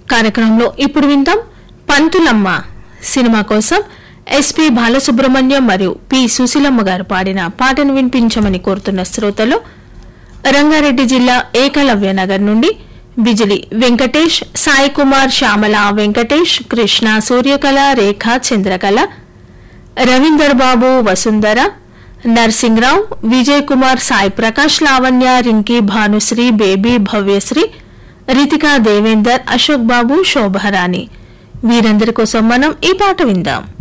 కార్యక్రమంలో ఇప్పుడు విందాం పంతులమ్మ సినిమా కోసం ఎస్పి బాలసుబ్రహ్మణ్యం మరియు పి సుశీలమ్మ గారు పాడిన పాటను వినిపించమని కోరుతున్న శ్రోతలు రంగారెడ్డి జిల్లా ఏకలవ్య నగర్ నుండి బిజిలి వెంకటేష్ సాయి కుమార్ శ్యామల వెంకటేష్ కృష్ణ సూర్యకళ రేఖ చంద్రకళ రవీందర్ బాబు వసుంధర నర్సింగ్రావు విజయ్ కుమార్ సాయి ప్రకాష్ లావణ్య రింకీ భానుశ్రీ బేబీ భవ్యశ్రీ రితికా దేవేందర్ అశోక్ బాబు శోభారాణి వీరందరి కోసం మనం ఈ పాట విందాం